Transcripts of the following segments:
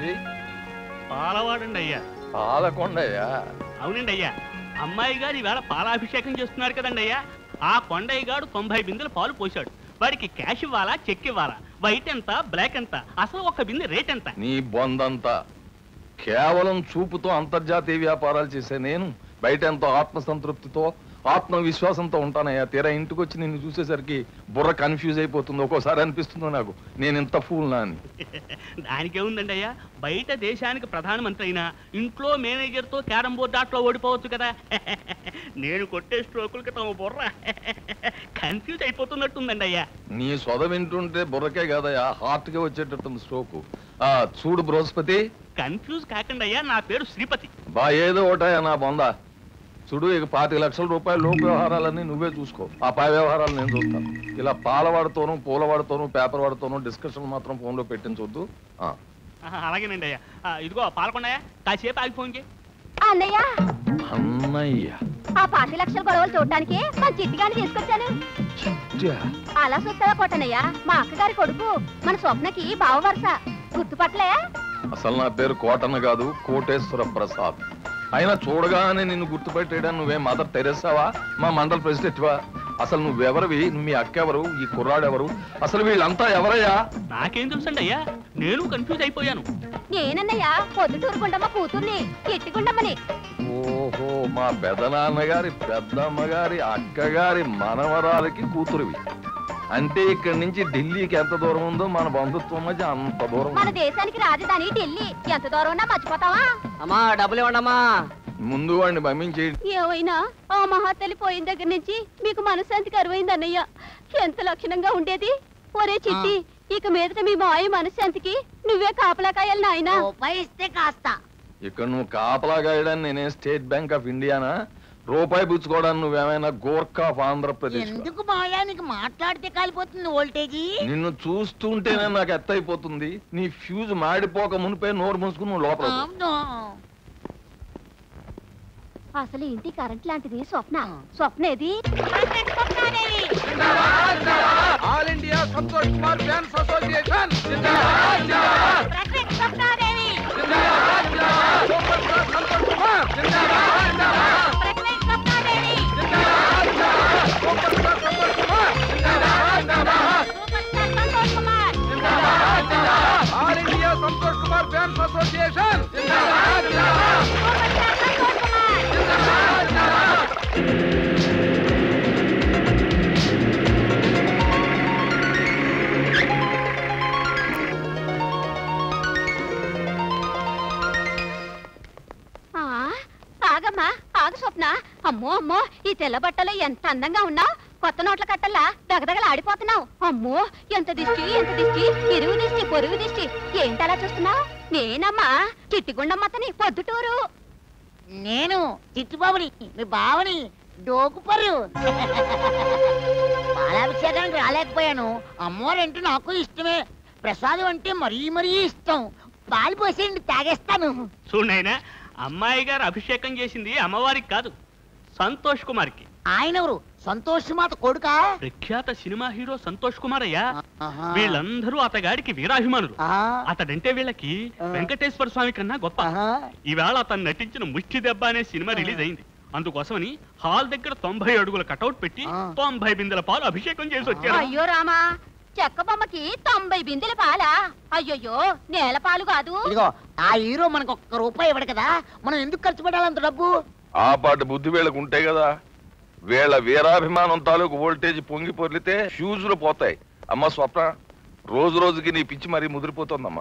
మీది పాలవాడండి అయ్యా పాలకొండయ్యా అవునండి అయ్యా అమ్మాయి గారు ఈవేళ పాలాభిషేకం చేస్తున్నారు కదండి అయ్యా ఆ కొండయ్య గారు తొంభై బిందెలు పాలు పోశాడు వాడికి క్యాష్ ఇవ్వాలా చెక్ ఇవ్వాలా వైట్ ఎంత బ్లాక్ ఎంత అసలు ఒక బిందె రేట్ ఎంత నీ బొందంతా కేవలం చూపుతో అంతర్జాతీయ వ్యాపారాలు చేసే నేను బయట ఎంతో ఆత్మసంతృప్తితో ఆత్మవిశ్వాసంతో ఉంటానయ్యా తీరా ఇంటికి వచ్చి నిన్ను చూసేసరికి బుర్ర కన్ఫ్యూజ్ అయిపోతుంది ఒక్కోసారి అనిపిస్తుంది నాకు నేను ఇంత ఫూల్నా అని దానికేముందండి అయ్యా బయట దేశానికి ప్రధానమంత్రి అయినా ఇంట్లో మేనేజర్తో క్యారం బోర్డ్ ఆటలో ఓడిపోవచ్చు కదా నేను కొట్టే స్ట్రోకులకి తమ బుర్ర కన్ఫ్యూజ్ అయిపోతున్నట్టుందండి అయ్యా నీ సొద వింటుంటే బుర్రకే కాదయ్యా హార్ట్కే వచ్చేటట్టుంది స్ట్రోక్ ఆ చూడు బృహస్పతి కన్ఫ్యూజ్ కాకండి అయ్యా నా పేరు శ్రీపతి బా ఏదో ఒకటాయా నా బొంద చూడు ఇక పాతిక లక్షల రూపాయల లోపు వ్యవహారాలన్నీ నువ్వే చూసుకో ఆ పై వ్యవహారాలు నేను చూస్తాను ఇలా పాల వాడుతోనూ పూల వాడుతోనూ పేపర్ వాడుతోనూ డిస్కషన్ మాత్రం ఫోన్లో పెట్టించొద్దు ఆ. ఆహా, అలాగేనండి అయ్యా ఆ, ఇదిగో పాల్గొండయా కాసేపు ఆగి ఫోన్ చేయి అన్నయ్య అన్నయ్య ఆ పాతి లక్షల గొడవలు చూడటానికి మన చిట్టిగాని తీసుకొచ్చాను చిట్టా. అలా చూస్తావా కొట్టనయ్య మా అక్కగారి కొడుకు మన స్వప్నకి బావ వరుస గుర్తుపట్టలే అసలు నా పేరు కోటన్న కాదు కోటేశ్వర ప్రసాద్ అయినా చూడగానే నిన్ను గుర్తుపెట్టేయడానికి నువ్వే మదర్ తెరేసావా మా మండల ప్రెసిడెంట్వా అసలు నువ్వెవరివి నువ్వు మీ అక్కెవరు ఈ కుర్రాడెవరు అసలు వీళ్ళంతా ఎవరయ్యా నాకేం తెలుసండి అయ్యా నేను కన్ఫ్యూజ్ అయిపోయాను నేనన్నయ్య పొద్దుటూరు గుండమ్మ కూతుర్ని ఎట్టిగుండమ్మని ఓహో మా పెదనాన్నగారి పెద్దమ్మగారి అక్కగారి మనవరాలకి కూతురువి అంటే ఇక్కడి నుంచి ఢిల్లీకి ఎంత దూరం ఉందో మన బంధుత్వం మధ్య అంత దూరం మన ఉంది. దేశానికి రాజధాని ఢిల్లీ ఎంత దూరం ఉన్నా మర్చిపోతావా అమ్మా డబ్బులు ఇవ్వండి అమ్మా ముందు వాడిని పంపించేయండి ఏమైనా ఆ మహాతల్లి పోయిన దగ్గర నుంచి మీకు మనశాంతి కరువైంది అన్నయ్య ఎంత లక్షణంగా ఉండేది ఒరే చిట్టి ఇక మీదట మీ మాయ మనశాంతికి నువ్వే కాపలా కాయాలి నాయనా రూపాయి ఇస్తే కాస్త ఇక్కడ నువ్వు కాపలా గాయడానికి నేనే స్టేట్ బ్యాంక్ ఆఫ్ ఇండియానా రూపాయి పుచ్చుకోవడానికి నువ్వేమైనా గోర్ఖా ఆఫ్ ఆంధ్రప్రదేశ్ ఎందుకు మాయా నీకు మాట్లాడితే కాలిపోతుంది వోల్టేజీ నిన్ను చూస్తుంటేనే నాకు ఎత్తైపోతుంది నీ ఫ్యూజ్ మాడిపోక మునిపే నోరు మూసుకుని నువ్వు లోపల పో. అవును అసలు ఇంటి కరెంట్ లాంటిది స్వప్న స్వప్న ఏది all India Santosh Kumar fans association super star Santosh Kumar super star Santosh Kumar all India Santosh Kumar fans association ఆ, ఆగమ్మా ఆగు స్వప్న అమ్మో అమ్మో ఈ తెల్ల బట్టలో ఎంత అందంగా ఉన్నావు కొత్త నోట్ల కట్టల్లా దగదగలు ఆడిపోతున్నావు అమ్మో ఎంత దిష్టి ఎంత దిష్టి ఇరుగు దిష్టి పొరుగు దిష్టి ఏంటలా చూస్తున్నావు నేనమ్మా చిట్టిగుండమ్మతని పొద్దుటూరు నేను చిట్టుబాబుని మీ బావని డోకుపరు పాలాభిషేకానికి రాలేకపోయాను అమ్మవారంటే నాకు ఇష్టమే ప్రసాదం అంటే మరీ మరీ ఇష్టం పాలు పోసేయండి తాగేస్తాను చూడైనా అమ్మాయి గారు అభిషేకం చేసింది అమ్మవారికి కాదు సంతోష్ కుమార్కి ఆయన ఎవరు సంతోష్ మాత కొడుకా ప్రఖ్యాత సినిమా హీరో సంతోష్ కుమార్ అయ్యా ఆహా. వీళ్ళందరూ అతగాడికి వీరాభిమానులు ఆహా. అతడంటే వీళ్ళకి వెంకటేశ్వర స్వామి కన్నా గొప్ప ఆహా. ఈవేళ అతను నటించిన ముష్టి దెబ్బ అనే సినిమా రిలీజ్ అయింది అందుకోసమని హాల్ దగ్గర తొంభై అడుగుల కటౌట్ పెట్టి ఆ. తొంభై బిందెల పాలు అభిషేకం చేసి వచ్చారు అయ్యో రామా చెక్క బొమ్మకి తొంభై బిందెల పాలా అయ్యయ్యో నేల పాలు కాదు ఇదిగో ఆ హీరో మనకు ఒక్క రూపాయి ఇవ్వడు కదా మనం ఎందుకు ఖర్చు పెట్టాలి అంత డబ్బు ఆ పాటి బుద్ధి వీళ్ళకు ఉంటే కదా వీళ్ళ వీరాభిమానం తాలూకు వోల్టేజ్ పొంగి పొర్లితే ఫ్యూజులు పోతాయి అమ్మ స్వప్న రోజు రోజుకి నీ పిచ్చి మరీ ముదిరిపోతుందమ్మా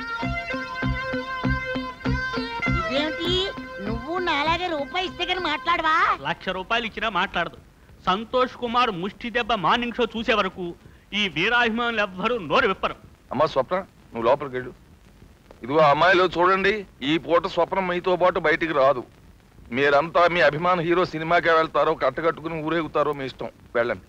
ఇదేమిటి నువ్వు నాలాగే రూపాయి ఇస్తే కానీ మాట్లాడవా లక్ష రూపాయలు ఇచ్చినా మాట్లాడదు సంతోష్ కుమార్ ముష్టి దెబ్బ మార్నింగ్ షో చూసే వరకు ఈ వీరాభిమానులు ఎవ్వరూ నోరు విప్పరు అమ్మ స్వప్న నువ్వు లోపలికి వెళ్ళు ఇదిగో అమ్మాయిలు చూడండి ఈ పూట స్వప్నం మీతో పాటు బయటికి రాదు మీరంతా మీ అభిమాన హీరో సినిమాకే వెళ్తారో కట్టకట్టుకుని ఊరేగుతారో మీ ఇష్టం వెళ్ళండి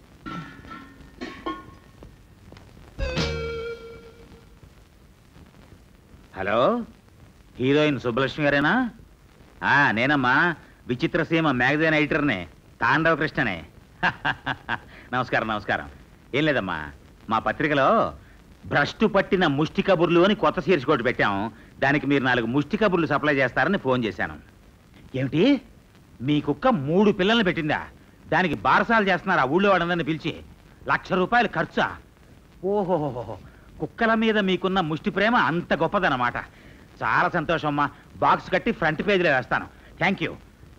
హలో హీరోయిన్ సుబ్బలక్ష్మి గారేనా ఆ, నేనమ్మా విచిత్ర సీమ మ్యాగజైన్ ఎడిటర్నే తాండవ కృష్ణనే నమస్కారం నమస్కారం ఏం లేదమ్మా మా పత్రికలో భ్రష్టు పట్టిన ముష్టి కబుర్లు అని కొత్త శీర్షికోటి పెట్టాం దానికి మీరు నాలుగు ముష్టి కబుర్లు సప్లై చేస్తారని ఫోన్ చేశాను ఏమిటి మీ కుక్క మూడు పిల్లల్ని పెట్టిందా దానికి బారసాలు చేస్తున్నారు ఆ ఊళ్ళో వాడందరిని పిలిచి లక్ష రూపాయలు ఖర్చా ఓహోహోహో కుక్కల మీద మీకున్న ముష్టి ప్రేమ అంత గొప్పదన్నమాట చాలా సంతోషం అమ్మా బాక్స్ కట్టి ఫ్రంట్ పేజీలో వేస్తాను thank you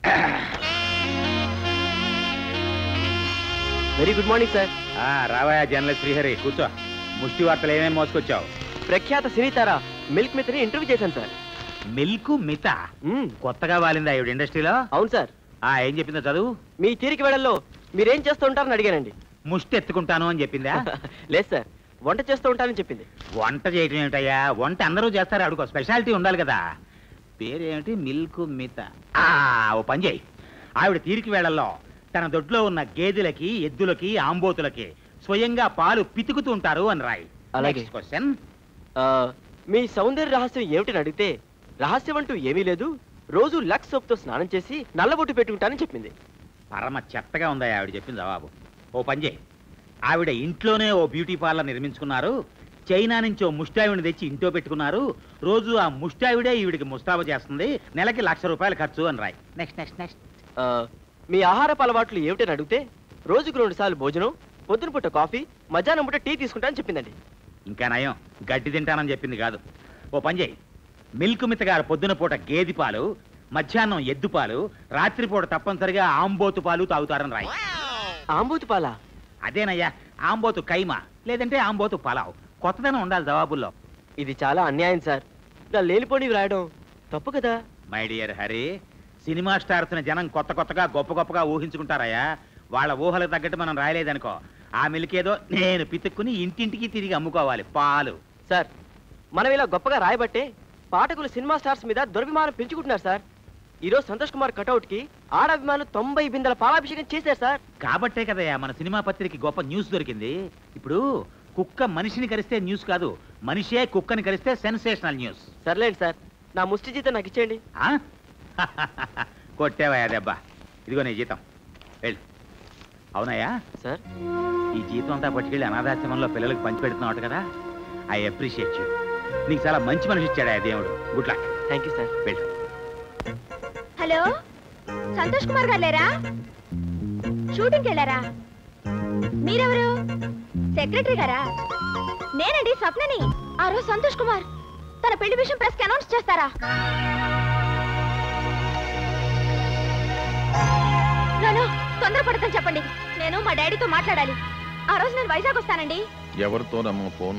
very good morning sir రావయా జర్నలిస్ట్ శ్రీహరి కూర్చో ముష్టి వార్తలు ఏమేమి మోసుకొచ్చావు ప్రఖ్యాత సినీతార మిల్క్ మిత్రని ఇంటర్వ్యూ చేశాను సార్ మిల్క్ మిత మ్మ్, కొత్తగా వాలిందా ఈవిడ ఇండస్ట్రీలో అవును సార్ ఆ ఏం చెప్పిందో చదువు మీ తీరిక వేళల్లో మీరేం చేస్తూ ఉంటారని అడిగానండి ముష్టి ఎత్తుకుంటాను అని చెప్పిందా లేదు సార్ వంట చేస్తూ ఉంటానని చెప్పింది వంట చేయటం ఏమిటయ్యా వంట అందరూ చేస్తారు అడుగు స్పెషాలిటీ ఉండాలి కదా పేరేమిటి మిల్క్ మిత ఆ, ఓ పని చేయి ఆవిడ తీరికి వేళల్లో తన దొడ్లో ఉన్న గేదెలకి ఎద్దులకి ఆంబోతులకి స్వయంగా పాలు పితుకుతూ ఉంటారు అని రాయి అలాగే. క్వశ్చన్ ఆ, మీ సౌందర్య రహస్యం ఏమిటని అడిగితే రహస్యం అంటూ ఏమీ లేదు రోజు లక్స్ సోప్తో స్నానం చేసి నల్లబొట్టు పెట్టుకుంటానని చెప్పింది పరమ చెత్తగా ఉందా ఆవిడ చెప్పింది జవాబు ఓ పని చేయి ఆవిడ ఇంట్లోనే ఓ బ్యూటీ పార్లర్ నిర్మించుకున్నారు చైనా నుంచి ఓ ముష్టావిడిని తెచ్చి ఇంట్లో పెట్టుకున్నారు రోజు ఆ ముష్టావిడే ఈవిడికి ముస్తాబు చేస్తుంది నెలకి లక్ష రూపాయలు ఖర్చు అని రాయి నెక్స్ట్ నెక్స్ట్ నెక్స్ట్ ఆ, మీ ఆహారపు అలవాట్లు ఏమిటని అడిగితే రోజుకు రెండు సార్లు భోజనం పొద్దున పూట కాఫీ మధ్యాహ్నం పూట టీ తీసుకుంటానని చెప్పిందండి ఇంకా నయం గడ్డి తింటానని చెప్పింది కాదు ఓ పని చేయి మిల్క్ మిత గారు పొద్దున పూట గేదె పాలు మధ్యాహ్నం ఎద్దు పాలు రాత్రిపూట తప్పనిసరిగా ఆంబోతు పాలు తాగుతారని రాయి ఆంబూతి పాల అదేనయ్యా ఆంబోతు కైమా లేదంటే ఆంబోతు పలావ్ కొత్తదనం ఉండాలి జవాబుల్లో ఇది చాలా అన్యాయం సార్ ఇలా లేనిపోనివి రాయడం తప్పు కదా my dear Hari cinema stars జనం కొత్త కొత్తగా గొప్ప గొప్పగా ఊహించుకుంటారయ్యా వాళ్ళ ఊహలకు తగ్గట్టు మనం రాయలేదనుకో ఆ మిల్కేదో నేను పితుక్కుని ఇంటింటికి తిరిగి అమ్ముకోవాలి పాలు సార్ మనం ఇలా గొప్పగా రాయబట్టే పాఠకులు సినిమా స్టార్స్ మీద దురభిమానం పెంచుకుంటున్నారు సార్ ఈరోజు సంతోష్ కుమార్ కటౌట్ కి ఆడభిమానులు తొంభై బిందెల పాలాభిషేకం చేశారు సార్ కాబట్టే కదయ్యా మన సినిమా పత్రికకి గొప్ప న్యూస్ దొరికింది ఇప్పుడు కుక్క మనిషిని కరిస్తే న్యూస్ కాదు మనిషే కుక్కని కరిస్తే సెన్సేషనల్ న్యూస్ సర్లేండి సార్ నా ముష్టి జీతం నాకు ఇచ్చేయండి ఆ? కొట్టేవయ్యా దెబ్బ ఇదిగో నీ జీతం వెళ్ళు అవునయ్యా సార్ ఈ జీతం అంతా పట్టుకెళ్ళి అనాథాశ్రమంలో పిల్లలకు పంచి పెడుతున్నావు కదా ఐ అప్రిషియేట్ యూ నీకు చాలా మంచి మనిషి ఇచ్చాడా దేవుడు good luck thank you sir వెళ్ళు హలో సంతోష్ కుమార్ గారు లేరా షూటింగ్కి వెళ్ళారా మీరెవరు సెక్రటరీ గారా నేనండి స్వప్నని ఆ రోజు సంతోష్ కుమార్ తన పెళ్లి విషయం ప్రెస్ కి అనౌన్స్ చేస్తారా నో తొందరపడతాను చెప్పండి నేను మా డాడీతో మాట్లాడాలి ఆ రోజు నేను వైజాగ్ వస్తానండి ఎవరితోనమ్మా ఫోను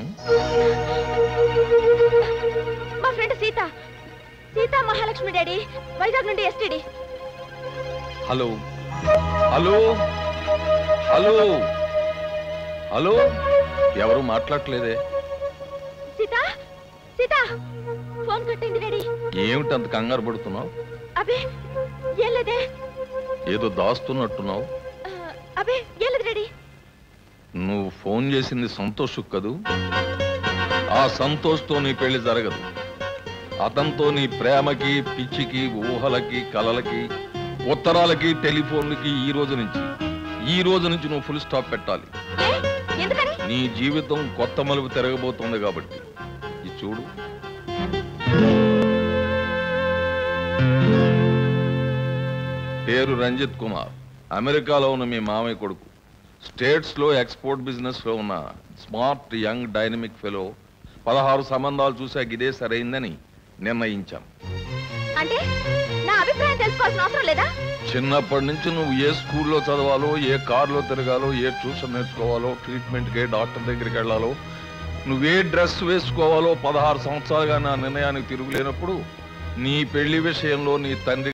మా ఫ్రెండ్ సీత సీతా మహాలక్ష్మి డాడీ వైజాగ్ నుండి STD hello hello hello hello ఎవరు మాట్లాడట్లేదే సీత సీత ఫోన్ కట్టింది డాడీ ఏమిటి అంత కంగారు పడుతున్నావు అబే ఏం లేదే ఏదో దాస్తున్నట్టున్నావు ఆ, అబే ఏం లేదు డాడీ నువ్వు ఫోన్ చేసింది సంతోష్ కదూ ఆ సంతోష్తో నీ పెళ్లి జరగదు అతనితో నీ ప్రేమకి పిచ్చికి ఊహలకి కలలకి ఉత్తరాలకి టెలిఫోన్లకి ఈ రోజు నుంచి ఈ రోజు నుంచి నువ్వు ఫుల్ స్టాప్ పెట్టాలి ఏ ఎందుకని నీ జీవితం కొత్త మలుపు తిరగబోతుంది కాబట్టి ఇది చూడు పేరు రంజిత్ కుమార్ అమెరికాలో ఉన్న మీ మామయ్య కొడుకు స్టేట్స్ లో ఎక్స్పోర్ట్ బిజినెస్ లో ఉన్న స్మార్ట్ యంగ్ డైనమిక్ ఫెలో పదహారు సంబంధాలు చూశాక ఇదే సరైందని నిర్ణయించాం అంటే నా అభిప్రాయం తెలుసుకోవాల్సిన అవసరం లేదా చిన్నప్పటి నుంచి నువ్వు ఏ స్కూల్లో చదవాలో ఏ కారులో తిరగాలో ఏ ట్యూషన్ నేర్చుకోవాలో ట్రీట్మెంట్కి డాక్టర్ దగ్గరికి వెళ్ళాలో నువ్వే డ్రెస్ వేసుకోవాలో పదహారు సంవత్సరాలుగా నా నిర్ణయానికి తిరుగులేనప్పుడు నీ పెళ్లి విషయంలో నీ తండ్రి